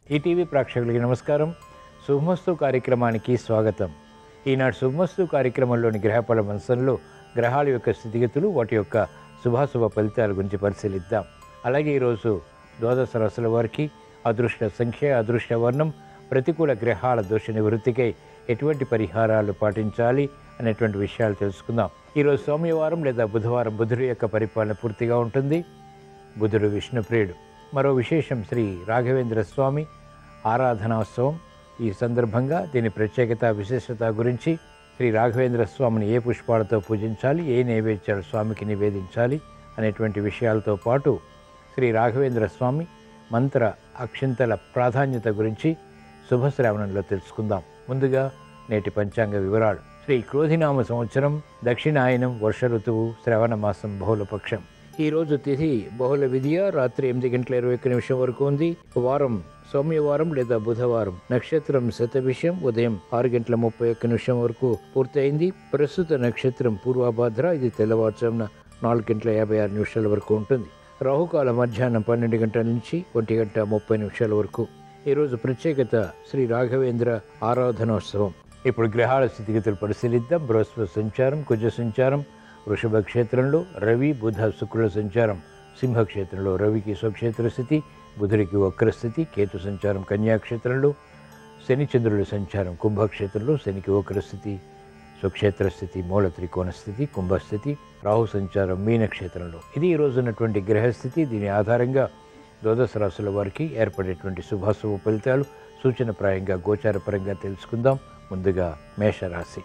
ETV ప్రేక్షకులకి నమస్కారం శుభమస్తు కార్యక్రమానికి స్వాగతం ఈనాడు శుభమస్తు కార్యక్రమంలోని గ్రహఫల మంచంలో గ్రహాల యొక్క స్థితిగతులు వాటి యొక్క శుభాశుభ ఫలితాల గురించి పరిశీలిద్దాం అలాగే ఈరోజు ద్వాదశ రాశుల వారికి అదృష్ట సంఖ్య అదృష్ట వర్ణం ప్రతికూల గ్రహాల దోష నివృత్తికై ఎటువంటి పరిహారాలు పాటించాలి అనేటువంటి విషయాలు తెలుసుకుందాం ఈరోజు సోమవారం లేదా బుధవారం బుధుడి యొక్క పరిపాలన పూర్తిగా ఉంటుంది బుధుడు విష్ణుప్రియుడు మరో విశేషం శ్రీ రాఘవేంద్ర స్వామి ఆరాధనోత్సవం ఈ సందర్భంగా దీని ప్రత్యేకత విశేషత గురించి శ్రీ రాఘవేంద్ర స్వామిని ఏ పుష్పాలతో పూజించాలి ఏ నైవేద్యాలు స్వామికి నివేదించాలి అనేటువంటి విషయాలతో పాటు శ్రీ రాఘవేంద్ర స్వామి మంత్ర అక్షింతల ప్రాధాన్యత గురించి శుభశ్రావణంలో తెలుసుకుందాం ముందుగా నేటి పంచాంగ వివరాలు శ్రీ క్రోధినామ సంవత్సరం దక్షిణాయనం వర్ష ఋతువు శ్రవణ మాసం బహుళపక్షం ఈ రోజు తిథి బహుళ విధియ రాత్రి ఎనిమిది గంటల ఇరవై ఒక్క నిమిషం వరకు ఉంది వారం సోమవారం లేదా బుధవారం నక్షత్రం శతభిషం ఉదయం ఆరు గంటల ముప్పై ఒక్క నిమిషం వరకు పూర్తయింది ప్రస్తుత నక్షత్రం పూర్వభాద్ర ఇది తెల్లవారుజామున నాలుగు గంటల యాభై ఆరు నిమిషాల వరకు ఉంటుంది రాహుకాల మధ్యాహ్నం పన్నెండు గంటల నుంచి ఒంటి గంట ముప్పై నిమిషాల వరకు ఈరోజు ప్రత్యేకత శ్రీ రాఘవేంద్ర ఆరాధనోత్సవం ఇప్పుడు గ్రహాల స్థితిగతులు పరిశీలిద్దాం బృహస్పతి సంచారం కుజ సంచారం వృషభ క్షేత్రంలో రవి బుధ శుక్రుల సంచారం సింహ క్షేత్రంలో రవికి స్వక్షేత్ర స్థితి బుధుడికి వక్రస్థితి కేతు సంచారం కన్యాక్షేత్రంలో శని చంద్రుడి సంచారం కుంభక్షేత్రంలో శనికి వక్రస్థితి స్వక్షేత్ర స్థితి మూల త్రికోణ స్థితి కుంభస్థితి రాహు సంచారం మీనక్షేత్రంలో ఇది ఈ రోజు ఉన్నటువంటి గ్రహస్థితి దీని ఆధారంగా ద్వాదశ రాశుల వారికి ఏర్పడేటువంటి శుభాశుభ ఫలితాలు సూచనప్రాయంగా గోచారపరంగా తెలుసుకుందాం ముందుగా మేషరాశి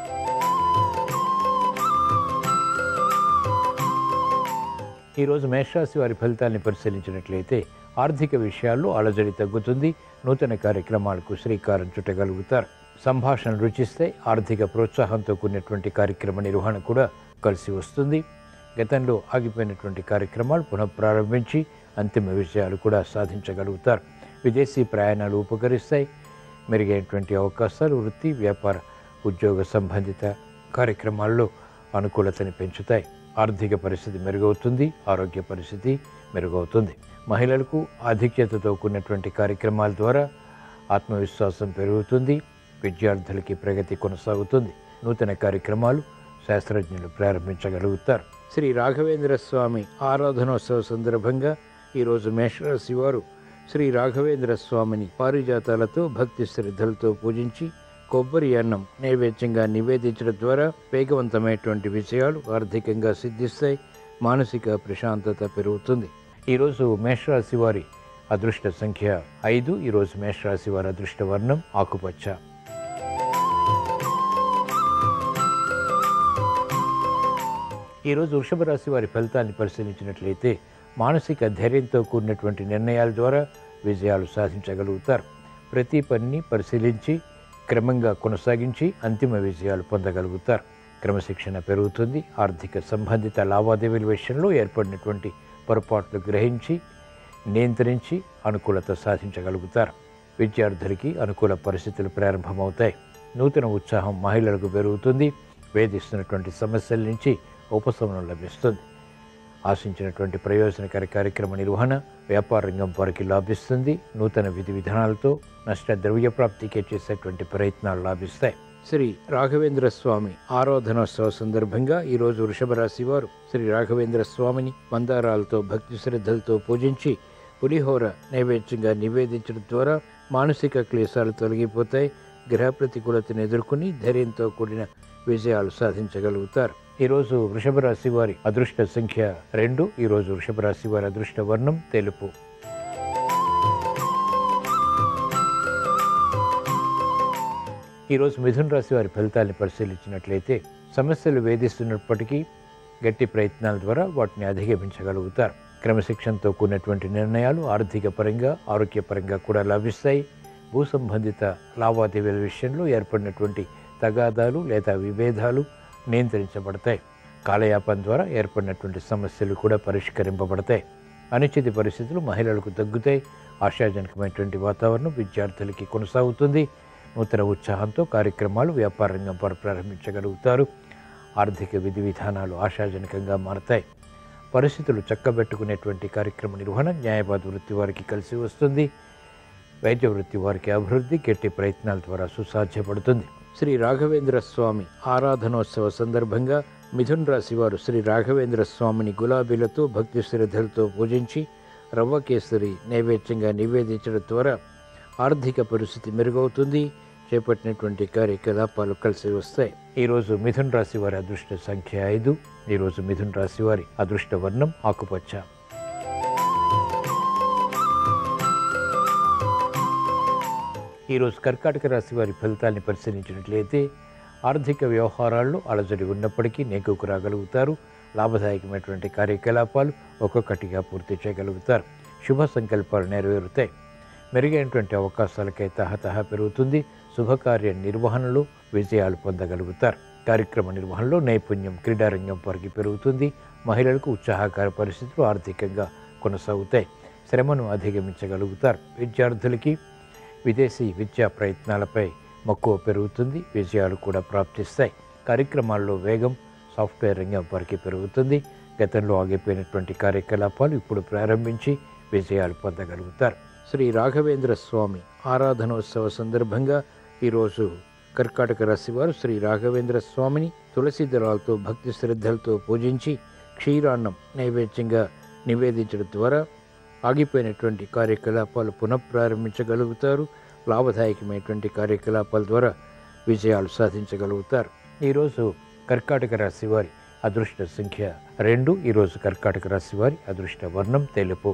ఈరోజు మేషరాశి వారి ఫలితాన్ని పరిశీలించినట్లయితే ఆర్థిక విషయాల్లో అలజడి తగ్గుతుంది నూతన కార్యక్రమాలకు శ్రీకారం చుట్టగలుగుతారు సంభాషణ రుచిస్తే ఆర్థిక ప్రోత్సాహంతో కూడినటువంటి కార్యక్రమ నిర్వహణ కూడా కలిసి వస్తుంది గతంలో ఆగిపోయినటువంటి కార్యక్రమాలు పునఃప్రారంభించి అంతిమ విజయాలు కూడా సాధించగలుగుతారు విదేశీ ప్రయాణాలు ఉపకరిస్తాయి మెరుగైనటువంటి అవకాశాలు వృత్తి వ్యాపార ఉద్యోగ సంబంధిత కార్యక్రమాల్లో అనుకూలతని పెంచుతాయి ఆర్థిక పరిస్థితి మెరుగవుతుంది ఆరోగ్య పరిస్థితి మెరుగవుతుంది మహిళలకు ఆధిక్యతతో కూడినటువంటి కార్యక్రమాల ద్వారా ఆత్మవిశ్వాసం పెరుగుతుంది విద్యార్థులకి ప్రగతి కొనసాగుతుంది నూతన కార్యక్రమాలు శాస్త్రజ్ఞులు ప్రారంభించగలుగుతారు శ్రీ రాఘవేంద్ర స్వామి ఆరాధనోత్సవ సందర్భంగా ఈరోజు మేషరాశి వారు శ్రీ రాఘవేంద్ర స్వామిని పారిజాతాలతో భక్తి శ్రద్ధలతో పూజించి కొబ్బరి అన్నం నైవేద్యంగా నివేదించడం ద్వారా వేగవంతమైనటువంటి విషయాలు ఆర్థికంగా సిద్ధిస్తాయి మానసిక ప్రశాంతత పెరుగుతుంది ఈరోజు మేషరాశి వారి అదృష్ట సంఖ్య ఐదు ఈరోజు మేషరాశి వారి అదృష్ట వర్ణం ఆకుపచ్చ ఈరోజు వృషభ రాశి వారి ఫలితాన్ని పరిశీలించినట్లయితే మానసిక ధైర్యంతో కూడినటువంటి నిర్ణయాల ద్వారా విజయాలు సాధించగలుగుతారు ప్రతి పనిని పరిశీలించి క్రమంగా కొనసాగించి అంతిమ విజయాలు పొందగలుగుతారు క్రమశిక్షణ పెరుగుతుంది ఆర్థిక సంబంధిత లావాదేవీల విషయంలో ఏర్పడినటువంటి పొరపాట్లు గ్రహించి నియంత్రించి అనుకూలత సాధించగలుగుతారు విద్యార్థులకి అనుకూల పరిస్థితులు ప్రారంభమవుతాయి నూతన ఉత్సాహం మహిళలకు పెరుగుతుంది వేధిస్తున్నటువంటి సమస్యల నుంచి ఉపశమనం లభిస్తుంది ఆశించినటువంటి ప్రయోజనకర కార్యక్రమ నిర్వహణ వ్యాపార రంగం వారికి లాభిస్తుంది నూతన విధి విధానాలతో నష్ట ద్రవ్య ప్రాప్తికి చేసేటువంటి ప్రయత్నాలు లాభిస్తాయి శ్రీ రాఘవేంద్ర స్వామి ఆరాధనోత్సవ సందర్భంగా ఈరోజు వృషభ రాశి వారు శ్రీ రాఘవేంద్ర స్వామిని మందారాలతో భక్తి శ్రద్ధలతో పూజించి పులిహోర నైవేద్యంగా నివేదించడం ద్వారా మానసిక క్లేశాలు తొలగిపోతాయి గ్రహ ప్రతికూలతను ఎదుర్కొని ధైర్యంతో కూడిన విజయాలు సాధించగలుగుతారు ఈరోజు వృషభ రాశి వారి అదృష్ట సంఖ్య రెండు ఈరోజు వృషభ రాశి వారి అదృష్ట వర్ణం తెలుపు ఈరోజు మిథున రాశి వారి ఫలితాన్ని పరిశీలించినట్లయితే సమస్యలు వేధిస్తున్నప్పటికీ గట్టి ప్రయత్నాల ద్వారా వాటిని అధిగమించగలుగుతారు క్రమశిక్షణతో కూడినటువంటి నిర్ణయాలు ఆర్థిక పరంగా ఆరోగ్యపరంగా కూడా లభిస్తాయి భూ సంబంధిత లావాదేవీల విషయంలో ఏర్పడినటువంటి తగాదాలు లేదా విభేదాలు నియంత్రించబడతాయి కాలయాపన ద్వారా ఏర్పడినటువంటి సమస్యలు కూడా పరిష్కరింపబడతాయి అనిశ్చిత పరిస్థితులు మహిళలకు తగ్గుతాయి ఆశాజనకమైనటువంటి వాతావరణం విద్యార్థులకి కొనసాగుతుంది నూతన ఉత్సాహంతో కార్యక్రమాలు వ్యాపార రంగం వారు ప్రారంభించగలుగుతారు ఆర్థిక విధి విధానాలు ఆశాజనకంగా మారతాయి పరిస్థితులు చక్కబెట్టుకునేటువంటి కార్యక్రమ నిర్వహణ న్యాయవాద వృత్తి వారికి కలిసి వస్తుంది వైద్య వృత్తి వారికి అభివృద్ధి గట్టి ప్రయత్నాల ద్వారా సుసాధ్యపడుతుంది శ్రీ రాఘవేంద్ర స్వామి ఆరాధనోత్సవ సందర్భంగా మిథున్ రాశి వారు శ్రీ రాఘవేంద్ర స్వామిని గులాబీలతో భక్తి శ్రద్ధలతో పూజించి రవ్వ కేసరి నైవేద్యంగా నివేదించడం ద్వారా ఆర్థిక పరిస్థితి మెరుగవుతుంది చేపట్టినటువంటి కార్యకలాపాలు కలిసి వస్తాయి ఈరోజు మిథున్ రాశి వారి అదృష్ట సంఖ్య ఐదు ఈరోజు మిథున్ రాశి వారి అదృష్ట వర్ణం ఆకుపచ్చ ఈరోజు కర్కాటక రాశి వారి ఫలితాన్ని పరిశీలించినట్లయితే ఆర్థిక వ్యవహారాల్లో అలజడి ఉన్నప్పటికీ నెగ్గుకు రాగలుగుతారు లాభదాయకమైనటువంటి కార్యకలాపాలు ఒక్కొక్కటిగా పూర్తి చేయగలుగుతారు శుభ సంకల్పాలు నెరవేరుతాయి మెరుగైనటువంటి అవకాశాలకై తహతహ పెరుగుతుంది శుభకార్య నిర్వహణలో విజయాలు పొందగలుగుతారు కార్యక్రమ నిర్వహణలో నైపుణ్యం క్రీడారంగం వారికి పెరుగుతుంది మహిళలకు ఉత్సాహకర పరిస్థితులు ఆర్థికంగా కొనసాగుతాయి శ్రమను అధిగమించగలుగుతారు విద్యార్థులకి విదేశీ విద్యా ప్రయత్నాలపై మక్కువ పెరుగుతుంది విజయాలు కూడా ప్రాప్తిస్తాయి కార్యక్రమాల్లో వేగం సాఫ్ట్వేర్ రంగం వారికి పెరుగుతుంది గతంలో ఆగిపోయినటువంటి కార్యకలాపాలు ఇప్పుడు ప్రారంభించి విజయాలు పొందగలుగుతారు శ్రీ రాఘవేంద్ర స్వామి ఆరాధనోత్సవ సందర్భంగా ఈరోజు కర్కాటక రాశి వారు శ్రీ రాఘవేంద్ర స్వామిని తులసి దళాలతో భక్తి శ్రద్ధలతో పూజించి క్షీరాన్నం నైవేద్యంగా నివేదించడం ద్వారా ఆగిపోయినటువంటి కార్యకలాపాలు పునఃప్రారంభించగలుగుతారు లాభదాయకమైనటువంటి కార్యకలాపాల ద్వారా విజయాలు సాధించగలుగుతారు ఈరోజు కర్కాటక రాశి వారి అదృష్ట సంఖ్య రెండు ఈరోజు కర్కాటక రాశి వారి అదృష్ట వర్ణం తెలుపు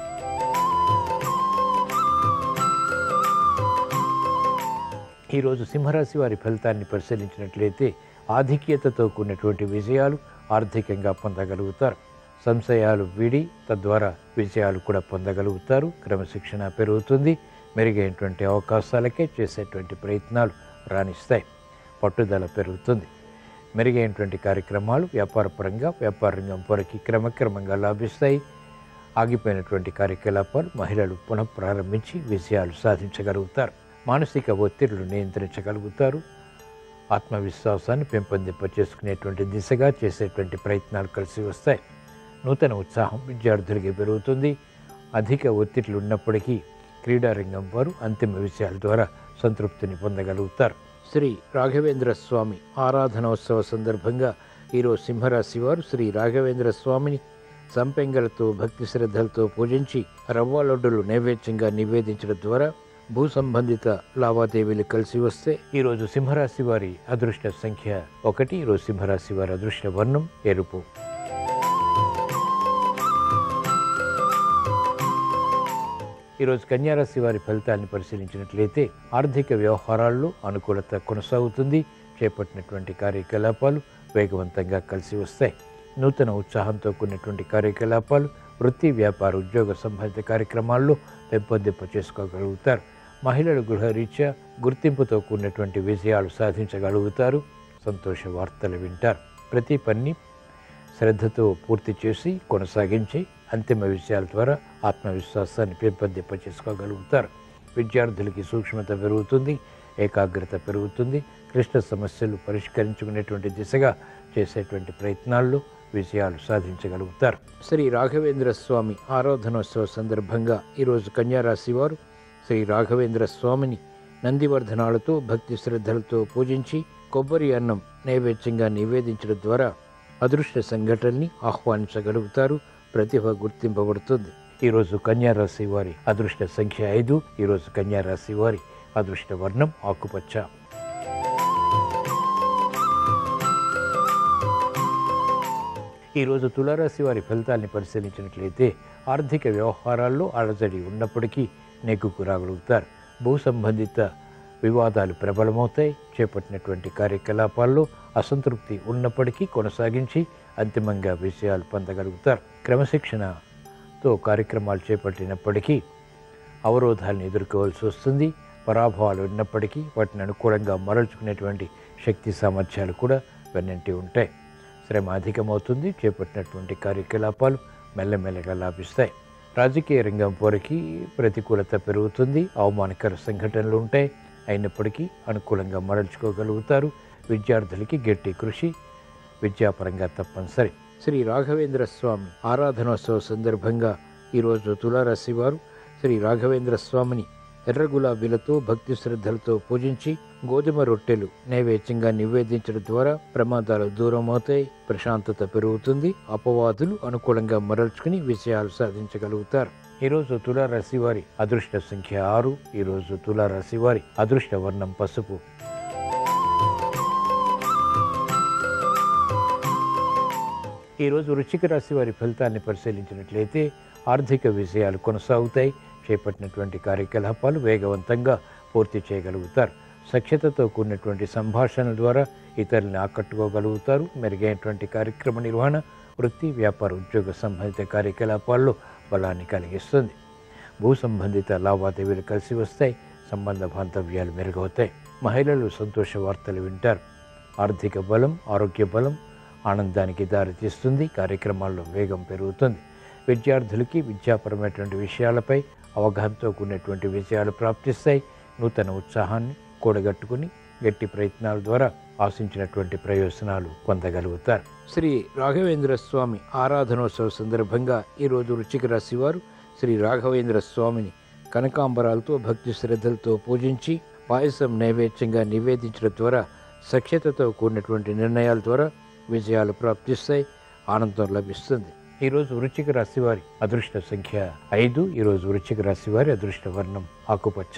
ఈరోజు సింహరాశి వారి ఫలితాన్ని పరిశీలించినట్లయితే ఆధిక్యతతో కూడినటువంటి విజయాలు ఆర్థికంగా పొందగలుగుతారు సంశయాలు వీడి తద్వారా విజయాలు కూడా పొందగలుగుతారు క్రమశిక్షణ పెరుగుతుంది మెరుగైనటువంటి అవకాశాలకే చేసేటువంటి ప్రయత్నాలు రాణిస్తాయి పట్టుదల పెరుగుతుంది మెరుగైనటువంటి కార్యక్రమాలు వ్యాపారపరంగా వ్యాపార రంగం వరకు క్రమక్రమంగా లాభిస్తాయి ఆగిపోయినటువంటి కార్యకలాపాలు మహిళలు పునఃప్రారంభించి విజయాలు సాధించగలుగుతారు మానసిక ఒత్తిడులు నియంత్రించగలుగుతారు ఆత్మవిశ్వాసాన్ని పెంపొందింప చేసుకునేటువంటి దిశగా చేసేటువంటి ప్రయత్నాలు కలిసి వస్తాయి నూతన ఉత్సాహం విద్యార్థులకి పెరుగుతుంది అధిక ఒత్తిడులు ఉన్నప్పటికీ క్రీడారంగం వారు అంతిమ విషయాల ద్వారా సంతృప్తిని పొందగలుగుతారు శ్రీ రాఘవేంద్ర స్వామి ఆరాధనోత్సవ సందర్భంగా ఈరోజు సింహరాశి వారు శ్రీ రాఘవేంద్ర స్వామిని సంపెంగలతో భక్తి శ్రద్ధలతో పూజించి రవ్వ లడ్డులు నైవేద్యంగా నివేదించడం ద్వారా భూ సంబంధిత లావాదేవీలు కలిసి వస్తే ఈరోజు సింహరాశి వారి అదృష్ట సంఖ్య ఒకటి ఈరోజు సింహరాశి వారి అదృష్ట వర్ణం ఎరుపు ఈరోజు కన్యారాశి వారి ఫలితాన్ని పరిశీలించినట్లయితే ఆర్థిక వ్యవహారాల్లో అనుకూలత కొనసాగుతుంది చేపట్టినటువంటి కార్యకలాపాలు వేగవంతంగా కలిసి వస్తాయి నూతన ఉత్సాహంతో కూడినటువంటి కార్యకలాపాలు వృత్తి వ్యాపార ఉద్యోగ సంబంధిత కార్యక్రమాల్లో పెంపొందింప చేసుకోగలుగుతారు మహిళలు గృహరీత్యా గుర్తింపుతో కూడినటువంటి విజయాలు సాధించగలుగుతారు సంతోష వార్తలు వింటారు ప్రతి పని శ్రద్ధతో పూర్తి చేసి కొనసాగించి అంతిమ విషయాల ద్వారా ఆత్మవిశ్వాసాన్ని పెంపొందింప చేసుకోగలుగుతారు విద్యార్థులకి సూక్ష్మత పెరుగుతుంది ఏకాగ్రత పెరుగుతుంది క్లిష్ట సమస్యలు పరిష్కరించుకునేటువంటి దిశగా చేసేటువంటి ప్రయత్నాల్లో విజయాలు సాధించగలుగుతారు శ్రీ రాఘవేంద్ర స్వామి ఆరాధనోత్సవ సందర్భంగా ఈరోజు కన్యారాశి వారు శ్రీ రాఘవేంద్ర స్వామిని నందివర్ధనాలతో భక్తి శ్రద్ధలతో పూజించి కొబ్బరి అన్నం నైవేద్యంగా నివేదించడం ద్వారా అదృష్ట సంఘటనని ఆహ్వానించగలుగుతారు ప్రతిభ గుర్తింపబడుతుంది ఈరోజు కన్యారాశి వారి అదృష్ట సంఖ్య ఐదు ఈరోజు కన్యారాశి వారి అదృష్ట వర్ణం ఆకుపచ్చ ఈరోజు తులారాశి వారి ఫలితాల్ని పరిశీలించినట్లయితే ఆర్థిక వ్యవహారాల్లో అలజడి ఉన్నప్పటికీ నెగ్గుకు రాగలుగుతారు భూ సంబంధిత వివాదాలు ప్రబలమవుతాయి చేపట్టినటువంటి కార్యకలాపాల్లో అసంతృప్తి ఉన్నప్పటికీ కొనసాగించి అంతిమంగా విజయాలు పొందగలుగుతారు క్రమశిక్షణతో కార్యక్రమాలు చేపట్టినప్పటికీ అవరోధాలను ఎదుర్కోవాల్సి వస్తుంది పరాభవాలు ఉన్నప్పటికీ వాటిని అనుకూలంగా మరల్చుకునేటువంటి శక్తి సామర్థ్యాలు కూడా వెన్నంటి ఉంటాయి శ్రమ అధికమవుతుంది చేపట్టినటువంటి కార్యకలాపాలు మెల్లమెల్లగా లాభిస్తాయి రాజకీయ రంగం వరకు ప్రతికూలత పెరుగుతుంది అవమానకర సంఘటనలు ఉంటాయి అయినప్పటికీ అనుకూలంగా మరల్చుకోగలుగుతారు విద్యార్థులకి గట్టి కృషి విద్యాపరంగా తప్పనిసరి శ్రీ రాఘవేంద్ర స్వామి ఆరాధనోత్సవ సందర్భంగా ఈరోజు తులారాశి వారు శ్రీ రాఘవేంద్ర స్వామిని ఎర్ర గులాబీలతో భక్తి శ్రద్ధలతో పూజించి గోధుమ రొట్టెలు నైవేద్యంగా నివేదించడం ద్వారా ప్రమాదాలు దూరం అవుతాయి ప్రశాంతత పెరుగుతుంది అపవాదులు అనుకూలంగా మరల్చుకుని విజయాలు సాధించగలుగుతారు ఈరోజు తులారాశి వారి అదృష్ట సంఖ్య ఆరు ఈరోజు తులారాశి వారి అదృష్ట వర్ణం పసుపు ఈరోజు వృశ్చిక రాశి వారి ఫలితాన్ని పరిశీలించినట్లయితే ఆర్థిక విషయాలు కొనసాగుతాయి చేపట్టినటువంటి కార్యకలాపాలు వేగవంతంగా పూర్తి చేయగలుగుతారు సఖ్యతతో కూడినటువంటి సంభాషణల ద్వారా ఇతరులను ఆకట్టుకోగలుగుతారు మెరుగైనటువంటి కార్యక్రమ నిర్వహణ వృత్తి వ్యాపార ఉద్యోగ సంబంధిత కార్యకలాపాల్లో బలాన్ని కలిగిస్తుంది భూ సంబంధిత లావాదేవీలు కలిసి వస్తాయి సంబంధ బాంధవ్యాలు మెరుగవుతాయి మహిళలు సంతోష వార్తలు వింటారు ఆర్థిక బలం ఆరోగ్య బలం ఆనందానికి దారితీస్తుంది కార్యక్రమాల్లో వేగం పెరుగుతుంది విద్యార్థులకి విద్యాపరమైనటువంటి విషయాలపై అవగాహనతో కూడినటువంటి విజయాలు ప్రాప్తిస్తాయి నూతన ఉత్సాహాన్ని కూడగట్టుకుని గట్టి ప్రయత్నాల ద్వారా ఆశించినటువంటి ప్రయోజనాలు పొందగలుగుతారు శ్రీ రాఘవేంద్ర స్వామి ఆరాధనోత్సవ సందర్భంగా ఈరోజు వృశ్చిక రాశి వారు శ్రీ రాఘవేంద్ర స్వామిని కనకాంబరాలతో భక్తి శ్రద్ధలతో పూజించి పాయసం నైవేద్యంగా నివేదించడం ద్వారా సఖ్యతతో కూడినటువంటి నిర్ణయాల ద్వారా విజయాలు ప్రాప్తిస్తాయి ఆనందం లభిస్తుంది ఈరోజు వృశ్చిక రాశి వారి అదృష్ట సంఖ్య ఐదు ఈరోజు వృశ్చిక రాశి వారి అదృష్ట వర్ణం ఆకుపచ్చ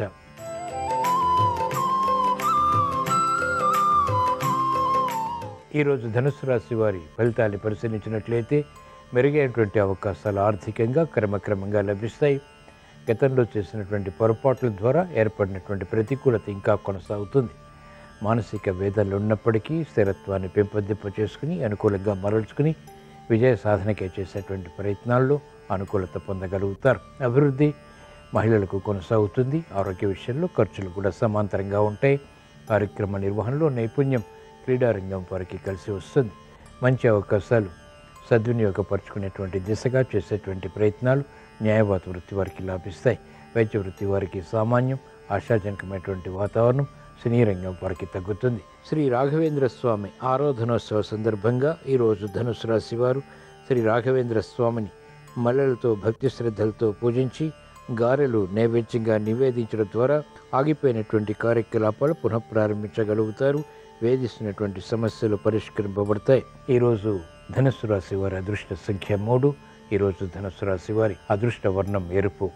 ఈరోజు ధనుసు రాశి వారి ఫలితాన్ని పరిశీలించినట్లయితే మెరుగైనటువంటి అవకాశాలు ఆర్థికంగా క్రమక్రమంగా లభిస్తాయి గతంలో చేసినటువంటి పొరపాట్ల ద్వారా ఏర్పడినటువంటి ప్రతికూలత ఇంకా కొనసాగుతుంది మానసిక వేదనలు ఉన్నప్పటికీ స్థిరత్వాన్ని పెంపొందింప చేసుకుని అనుకూలంగా మరల్చుకుని విజయ సాధనకే చేసేటువంటి ప్రయత్నాల్లో అనుకూలత పొందగలుగుతారు అభివృద్ధి మహిళలకు కొనసాగుతుంది ఆరోగ్య విషయంలో ఖర్చులు కూడా సమాంతరంగా ఉంటాయి కార్యక్రమ నిర్వహణలో నైపుణ్యం క్రీడారంగం వారికి కలిసి వస్తుంది మంచి అవకాశాలు సద్వినియోగపరుచుకునేటువంటి దిశగా చేసేటువంటి ప్రయత్నాలు న్యాయవాద వృత్తి వారికి లాభిస్తాయి వైద్య వృత్తి వారికి సామాన్యం ఆశాజనకమైనటువంటి వాతావరణం సినీ రంగం వారికి తగ్గుతుంది శ్రీ రాఘవేంద్ర స్వామి ఆరాధనోత్సవ సందర్భంగా ఈరోజు ధనుసు రాశి వారు శ్రీ రాఘవేంద్ర స్వామిని మల్లెలతో భక్తి శ్రద్ధలతో పూజించి గారెలు నైవేద్యంగా నివేదించడం ద్వారా ఆగిపోయినటువంటి కార్యకలాపాలు పునఃప్రారంభించగలుగుతారు వేధిస్తున్నటువంటి సమస్యలు పరిష్కరింపబడతాయి ఈరోజు ధనుస్సు రాశి వారి అదృష్ట సంఖ్య మూడు ఈరోజు ధనుస్సు రాశి వారి అదృష్ట వర్ణం ఎరుపు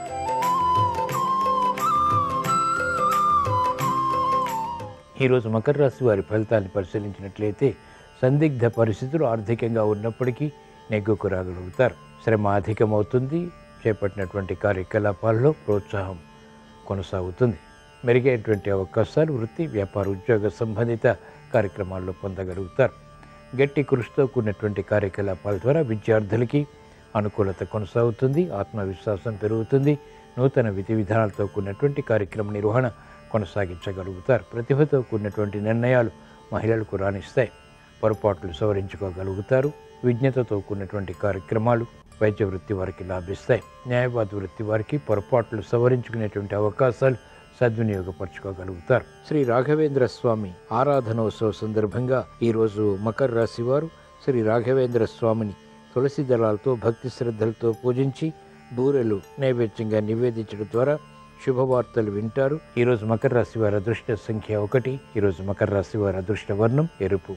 ఈరోజు మకర రాశి వారి ఫలితాన్ని పరిశీలించినట్లయితే సందిగ్ధ పరిస్థితులు ఆర్థికంగా ఉన్నప్పటికీ నెగ్గుకు రాగలుగుతారు శ్రమ అధికమవుతుంది చేపట్టినటువంటి కార్యకలాపాల్లో ప్రోత్సాహం కొనసాగుతుంది మెరుగైనటువంటి అవకాశాలు వృత్తి వ్యాపార ఉద్యోగ సంబంధిత కార్యక్రమాల్లో పొందగలుగుతారు గట్టి కృషితో కూడినటువంటి కార్యకలాపాల ద్వారా విద్యార్థులకి అనుకూలత కొనసాగుతుంది ఆత్మవిశ్వాసం పెరుగుతుంది నూతన విధి విధానాలతో కూడినటువంటి కార్యక్రమ నిర్వహణ కొనసాగించగలుగుతారు ప్రతిభతో కూడినటువంటి నిర్ణయాలు మహిళలకు రాణిస్తాయి పొరపాట్లు సవరించుకోగలుగుతారు విజ్ఞతతో కూడినటువంటి కార్యక్రమాలు వైద్య వృత్తి వారికి లాభిస్తాయి న్యాయవాద వృత్తి వారికి పొరపాట్లు సవరించుకునేటువంటి అవకాశాలు సద్వినియోగపరచుకోగలుగుతారు శ్రీ రాఘవేంద్ర స్వామి ఆరాధనోత్సవ సందర్భంగా ఈరోజు మకర రాశి వారు శ్రీ రాఘవేంద్ర స్వామిని తులసి దళాలతో భక్తి శ్రద్ధలతో పూజించి బూరెలు నైవేద్యంగా నివేదించడం ద్వారా శుభవార్తలు వింటారు ఈరోజు మకర రాశి వారి అదృష్ట సంఖ్య ఒకటి ఈరోజు మకర రాశి వారి అదృష్ట వర్ణం ఎరుపు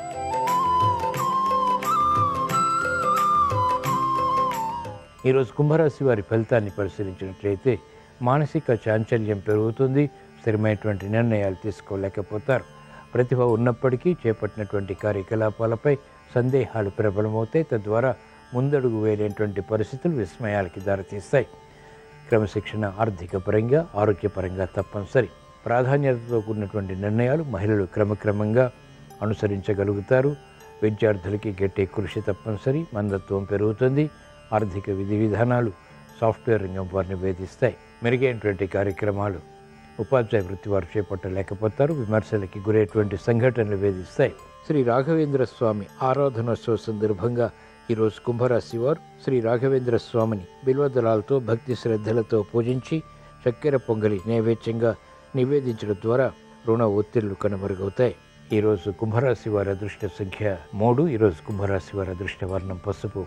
ఈరోజు కుంభరాశి వారి ఫలితాన్ని పరిశీలించినట్లయితే మానసిక చాంచల్యం పెరుగుతుంది స్థిరమైనటువంటి నిర్ణయాలు తీసుకోలేకపోతారు ప్రతిభ ఉన్నప్పటికీ చేపట్టినటువంటి కార్యకలాపాలపై సందేహాలు ప్రబలమవుతాయి తద్వారా ముందడుగు వేలేటువంటి పరిస్థితులు విస్మయాలకి దారితీస్తాయి క్రమశిక్షణ ఆర్థిక పరంగా ఆరోగ్యపరంగా తప్పనిసరి ప్రాధాన్యతతో కూడినటువంటి నిర్ణయాలు మహిళలు క్రమక్రమంగా అనుసరించగలుగుతారు విద్యార్థులకి గట్టి కృషి తప్పనిసరి మందత్వం పెరుగుతుంది ఆర్థిక విధి విధానాలు సాఫ్ట్వేర్ రంగం వారిని వేధిస్తాయి మెరుగైనటువంటి కార్యక్రమాలు ఉపాధ్యాయ వృత్తి వారు చేపట్టలేకపోతారు విమర్శలకి గురయ్యేటువంటి సంఘటనలు వేధిస్తాయి శ్రీ రాఘవేంద్ర స్వామి ఆరాధనోత్సవ సందర్భంగా ఈరోజు కుంభరాశి వారు శ్రీ రాఘవేంద్ర స్వామిని బిల్వదళాలతో భక్తి శ్రద్ధలతో పూజించి చక్కెర పొంగలి నైవేద్యంగా నివేదించడం ద్వారా రుణ ఒత్తిళ్లు కనుమరుగవుతాయి ఈరోజు కుంభరాశి వారి అదృష్ట సంఖ్య మూడు ఈరోజు కుంభరాశి వారి అదృష్ట వర్ణం పసుపు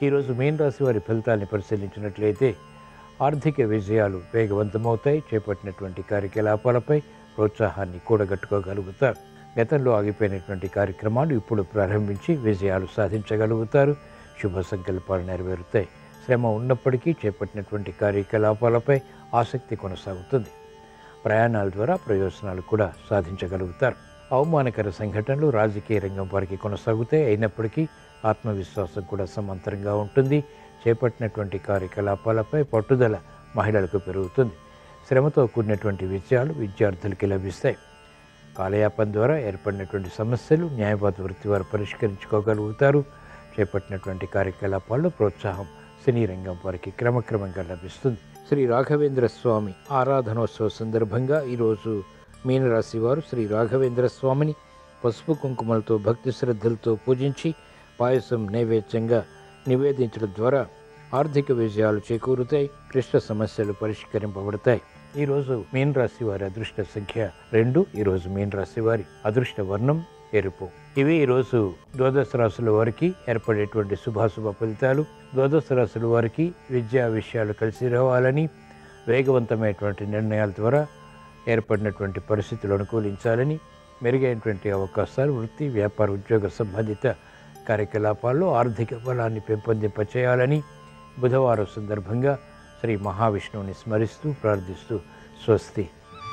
ఈరోజు మీన రాశి వారి ఫలితాన్ని పరిశీలించినట్లయితే ఆర్థిక విజయాలు వేగవంతమవుతాయి చేపట్టినటువంటి కార్యకలాపాలపై ప్రోత్సాహాన్ని కూడగట్టుకోగలుగుతారు గతంలో ఆగిపోయినటువంటి కార్యక్రమాలు ఇప్పుడు ప్రారంభించి విజయాలు సాధించగలుగుతారు శుభ సంకల్పాలు నెరవేరుతాయి శ్రమ ఉన్నప్పటికీ చేపట్టినటువంటి కార్యకలాపాలపై ఆసక్తి కొనసాగుతుంది ప్రయాణాల ద్వారా ప్రయోజనాలు కూడా సాధించగలుగుతారు అవమానకర సంఘటనలు రాజకీయ రంగం వారికి కొనసాగుతాయి అయినప్పటికీ ఆత్మవిశ్వాసం కూడా సమాంతరంగా ఉంటుంది చేపట్టినటువంటి కార్యకలాపాలపై పట్టుదల మహిళలకు పెరుగుతుంది శ్రమతో కూడినటువంటి విజయాలు విద్యార్థులకి లభిస్తాయి కాలయాపన ద్వారా ఏర్పడినటువంటి సమస్యలు న్యాయవాద వృత్తి వారు పరిష్కరించుకోగలుగుతారు చేపట్టినటువంటి కార్యకలాపాల్లో ప్రోత్సాహం సినీ రంగం వారికి క్రమక్రమంగా లభిస్తుంది శ్రీ రాఘవేంద్ర స్వామి ఆరాధనోత్సవ సందర్భంగా ఈరోజు మీనరాశి వారు శ్రీ రాఘవేంద్ర స్వామిని పసుపు కుంకుమలతో భక్తి శ్రద్ధలతో పూజించి పాయసం నైవేద్యంగా నివేదించడం ద్వారా ఆర్థిక విజయాలు చేకూరుతాయి క్లిష్ట సమస్యలు పరిష్కరింపబడతాయి ఈరోజు మీన రాశి వారి అదృష్ట సంఖ్య రెండు ఈరోజు మీన రాశి వారి అదృష్ట వర్ణం ఎరుపు ఇవి ఈరోజు ద్వాదశ రాశుల వారికి ఏర్పడేటువంటి శుభాశుభ ఫలితాలు ద్వాదశ రాశుల వారికి విద్యా విషయాలు కలిసి రావాలని వేగవంతమైనటువంటి నిర్ణయాల ద్వారా ఏర్పడినటువంటి పరిస్థితులు అనుకూలించాలని మెరుగైనటువంటి అవకాశాలు వృత్తి వ్యాపార ఉద్యోగ సంబంధిత కార్యకలాపాల్లో ఆర్థిక బలాన్ని పెంపొందింపచేయాలని బుధవారం సందర్భంగా శ్రీ మహావిష్ణువుని స్మరిస్తూ ప్రార్థిస్తూ స్వస్తి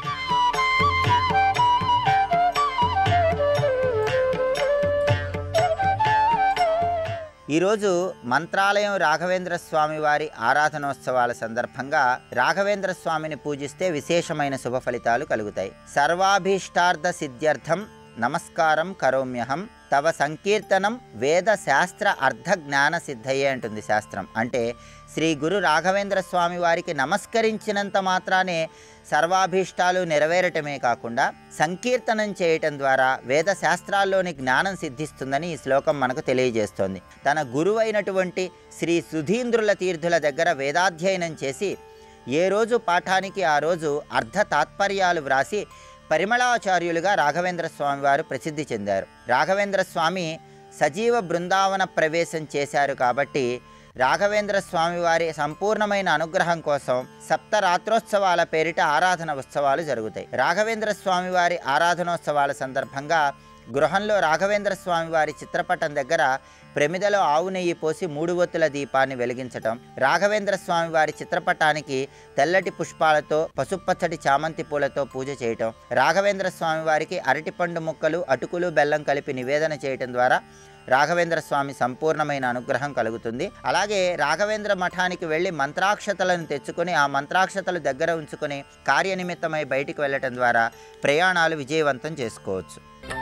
ఈరోజు మంత్రాలయం రాఘవేంద్ర స్వామి వారి ఆరాధనోత్సవాల సందర్భంగా రాఘవేంద్ర స్వామిని పూజిస్తే విశేషమైన శుభ ఫలితాలు కలుగుతాయి సర్వాభీష్టార్థ సిద్ధ్యర్థం నమస్కారం కరోమ్యహం తవ సంకీర్తనం వేద శాస్త్ర అర్ధ జ్ఞాన సిద్ధయే అంటుంది శాస్త్రం అంటే శ్రీ గురు రాఘవేంద్ర స్వామి వారికి నమస్కరించినంత మాత్రానే సర్వాభీష్టాలు నెరవేరటమే కాకుండా సంకీర్తనం చేయటం ద్వారా వేద శాస్త్రాల్లోని జ్ఞానం సిద్ధిస్తుందని ఈ శ్లోకం మనకు తెలియజేస్తోంది తన గురువైనటువంటి శ్రీ సుధీంద్రుల తీర్థుల దగ్గర వేదాధ్యయనం చేసి ఏ రోజు పాఠానికి ఆ రోజు అర్ధ తాత్పర్యాలు వ్రాసి పరిమళాచార్యులుగా రాఘవేంద్ర స్వామి వారు ప్రసిద్ధి చెందారు రాఘవేంద్ర స్వామి సజీవ బృందావన ప్రవేశం చేశారు కాబట్టి రాఘవేంద్ర స్వామి వారి సంపూర్ణమైన అనుగ్రహం కోసం సప్త రాత్రోత్సవాల పేరిట ఆరాధన ఉత్సవాలు జరుగుతాయి రాఘవేంద్ర స్వామి వారి ఆరాధనోత్సవాల సందర్భంగా గృహంలో రాఘవేంద్ర స్వామి వారి చిత్రపటం దగ్గర ప్రమిదలో ఆవు నెయ్యి పోసి మూడు ఒత్తుల దీపాన్ని వెలిగించటం రాఘవేంద్ర స్వామి వారి చిత్రపటానికి తెల్లటి పుష్పాలతో పసుపచ్చటి చామంతి పూలతో పూజ చేయటం రాఘవేంద్ర స్వామి వారికి అరటిపండు ముక్కలు అటుకులు బెల్లం కలిపి నివేదన చేయటం ద్వారా రాఘవేంద్ర స్వామి సంపూర్ణమైన అనుగ్రహం కలుగుతుంది అలాగే రాఘవేంద్ర మఠానికి వెళ్ళి మంత్రాక్షతలను తెచ్చుకొని ఆ మంత్రాక్షతలు దగ్గర ఉంచుకొని కార్యనిమిత్తమై బయటికి వెళ్ళటం ద్వారా ప్రయాణాలు విజయవంతం చేసుకోవచ్చు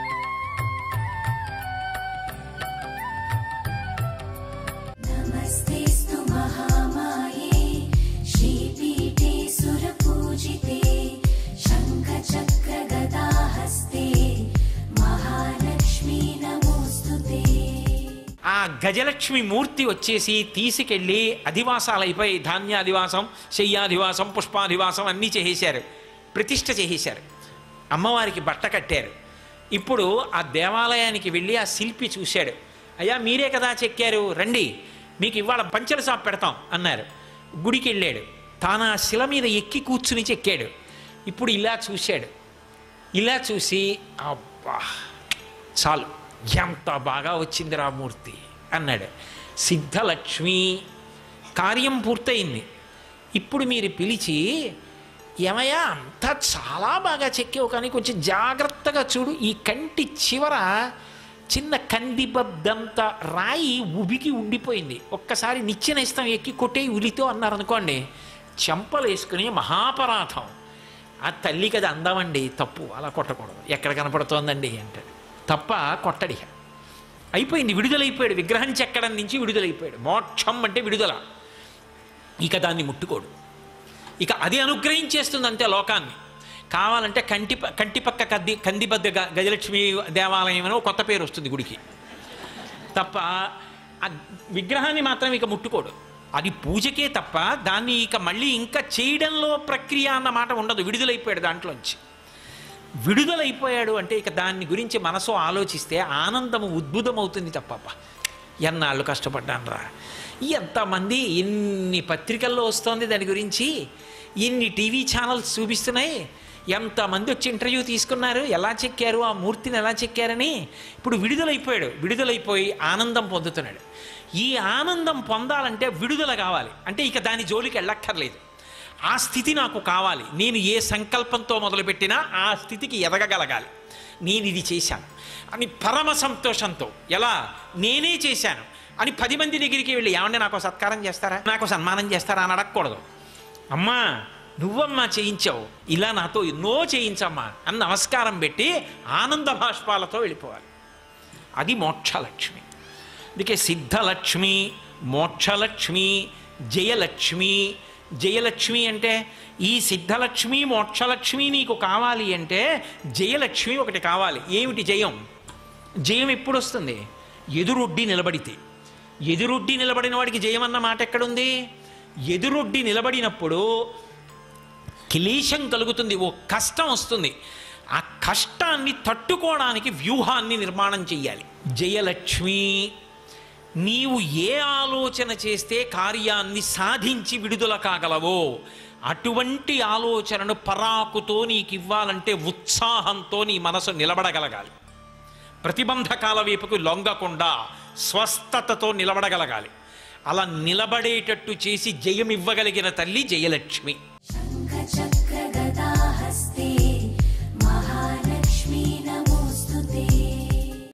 नमस्तेऽस्तु महामाये श्रीपीठे सुरपूजिते शङ्खचक्रगदाहस्ते महालक्ष्मी नमोऽस्तु ते ఆ గజలక్ష్మి మూర్తి వచ్చేసి తీసుకెళ్ళి అధివాసాలైపోయి ధాన్యాధివాసం శయ్యాధివాసం పుష్పాధివాసం అన్నీ చేసేశారు ప్రతిష్ఠ చేసేశారు అమ్మవారికి బట్ట కట్టారు ఇప్పుడు ఆ దేవాలయానికి వెళ్ళి ఆ శిల్పి చూశాడు అయ్యా మీరే కదా చెక్కారు రండి మీకు ఇవాళ పంచల సాపు పెడతాం అన్నారు గుడికి వెళ్ళాడు తాను ఆ శిల మీద ఎక్కి కూర్చుని చెక్కాడు ఇప్పుడు ఇలా చూశాడు ఇలా చూసి అబ్బా చాలు ఎంత బాగా వచ్చింది రామూర్తి అన్నాడు సిద్ధలక్ష్మి కార్యం పూర్తయింది ఇప్పుడు మీరు పిలిచి ఏమయ్యా అంతా చాలా బాగా చెక్కావు కానీ కొంచెం జాగ్రత్తగా చూడు ఈ కంటి చివర చిన్న కందిబద్దంత రాయి ఉబికి ఉండిపోయింది ఒక్కసారి నిచ్చెన ఇస్తాం ఎక్కి కొట్టే ఉలితో అన్నారనుకోండి చెంపలు వేసుకుని మహాపరాధం ఆ తల్లికి అది అందమండి తప్పు అలా కొట్టకూడదు ఎక్కడ కనపడుతోందండి అంటాడు తప్ప కొట్టడి అయిపోయింది విడుదలైపోయాడు విగ్రహం చెక్కడం నుంచి విడుదలైపోయాడు మోక్షం అంటే విడుదల ఇక దాన్ని ముట్టుకోడు ఇక అది అనుగ్రహించేస్తుంది అంతే లోకాన్ని కావాలంటే కంటి ప- కంటి పక్క కద్ది కందిబద్ద గ- గజలక్ష్మి దేవాలయం అని ఒక కొత్త పేరు వస్తుంది గుడికి తప్ప ఆ విగ్రహాన్ని మాత్రం ఇక ముట్టుకోడు అది పూజకే తప్ప దాన్ని ఇక మళ్ళీ ఇంకా చేయడంలో ప్రక్రియ అన్న మాట ఉండదు విడుదలైపోయాడు దాంట్లోంచి విడుదలైపోయాడు అంటే ఇక దాన్ని గురించి మనసు ఆలోచిస్తే ఆనందము ఉద్భుతమవుతుంది తప్ప ఎన్నాళ్ళు కష్టపడ్డాను రా ఎంతమంది ఎన్ని పత్రికల్లో వస్తోంది దాని గురించి ఎన్ని టీవీ ఛానల్స్ చూపిస్తున్నాయి ఎంతమంది వచ్చి ఇంటర్వ్యూ తీసుకున్నారు ఎలా చెక్కారు ఆ మూర్తిని ఎలా చెక్కారని ఇప్పుడు విడుదలైపోయాడు విడుదలైపోయి ఆనందం పొందుతున్నాడు ఈ ఆనందం పొందాలంటే విడుదల కావాలి అంటే ఇక దాని జోలికి వెళ్ళక్కర్లేదు ఆ స్థితి నాకు కావాలి నేను ఏ సంకల్పంతో మొదలుపెట్టినా ఆ స్థితికి ఎదగగలగాలి నేను ఇది చేశాను అని పరమ సంతోషంతో ఎలా నేనే చేశాను అని పది మంది దగ్గరికి వెళ్ళి ఏమంటే నాకు సత్కారం చేస్తారా నాకు సన్మానం చేస్తారా అని అడగకూడదు అమ్మా నువ్వమ్మా చేయించావు ఇలా నాతో ఎన్నో చేయించమ్మా అని నమస్కారం పెట్టి ఆనంద భాష్పాలతో వెళ్ళిపోవాలి అది మోక్షలక్ష్మి అందుకే సిద్ధలక్ష్మి మోక్షలక్ష్మి జయలక్ష్మి జయలక్ష్మి అంటే ఈ సిద్ధలక్ష్మి మోక్షలక్ష్మి నీకు కావాలి అంటే జయలక్ష్మి ఒకటి కావాలి ఏమిటి జయం జయం ఎప్పుడు వస్తుంది ఎదురొడ్డి నిలబడితే ఎదురొడ్డి నిలబడిన వాడికి జయం అన్న మాట ఎక్కడుంది ఎదురొడ్డి నిలబడినప్పుడు క్లేశం కలుగుతుంది ఓ కష్టం వస్తుంది ఆ కష్టాన్ని తట్టుకోవడానికి వ్యూహాన్ని నిర్మాణం చెయ్యాలి జయలక్ష్మి నీవు ఏ ఆలోచన చేస్తే కార్యాన్ని సాధించి విడుదల కాగలవో అటువంటి ఆలోచనను పరాకుతో నీకు ఇవ్వాలంటే ఉత్సాహంతో నీ మనసు నిలబడగలగాలి ప్రతిబంధకాల వైపుకు లొంగకుండా స్వస్థతతో నిలబడగలగాలి అలా నిలబడేటట్టు చేసి జయం ఇవ్వగలిగిన తల్లి జయలక్ష్మి